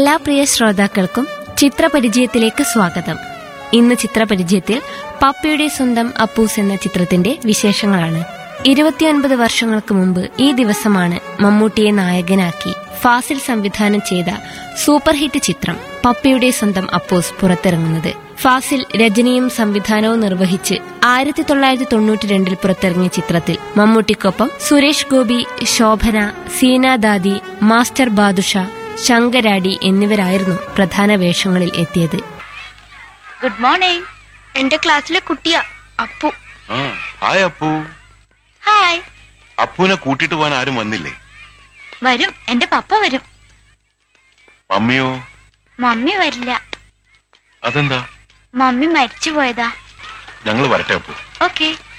എല്ലാ പ്രിയ ശ്രോതാക്കൾക്കും ചിത്രപരിചയത്തിലേക്ക് സ്വാഗതം ഇന്ന് ചിത്രപരിചയത്തിൽ പപ്പയുടെ സ്വന്തം അപ്പൂസ് എന്ന ചിത്രത്തിന്റെ വിശേഷങ്ങളാണ് ഇരുപത്തിയൊൻപത് വർഷങ്ങൾക്ക് മുമ്പ് ഈ ദിവസമാണ് മമ്മൂട്ടിയെ നായകനാക്കി ഫാസിൽ സംവിധാനം ചെയ്ത സൂപ്പർ ഹിറ്റ് ചിത്രം പപ്പയുടെ സ്വന്തം അപ്പൂസ് പുറത്തിറങ്ങുന്നത് ഫാസിൽ രചനയും സംവിധാനവും നിർവഹിച്ച് ആയിരത്തി തൊള്ളായിരത്തി തൊണ്ണൂറ്റി രണ്ടിൽ പുറത്തിറങ്ങിയ ചിത്രത്തിൽ മമ്മൂട്ടിക്കൊപ്പം സുരേഷ് ഗോപി ശോഭന സീന ദാദി മാസ്റ്റർ ബാദുഷ ശങ്കരാടി എന്നിവരായിരുന്നു പ്രധാന വേഷങ്ങളിൽ എത്തിയത് ഗുഡ് മോർണിംഗ് എന്റെ ക്ലാസ്സിലെ കുട്ടിയാ അപ്പു ആ ഹായ് അപ്പു ഹായ് അപ്പുവിനെ കൂട്ടിട്ട് പോകാൻ ആരും വന്നില്ലേ വരും എന്റെ പപ്പ വരും മമ്മിയോ മമ്മി വരില്ല അതെന്താ മമ്മി മരിച്ചു പോയതാ ഞങ്ങൾ വരട്ടെ അപ്പു ഓക്കെ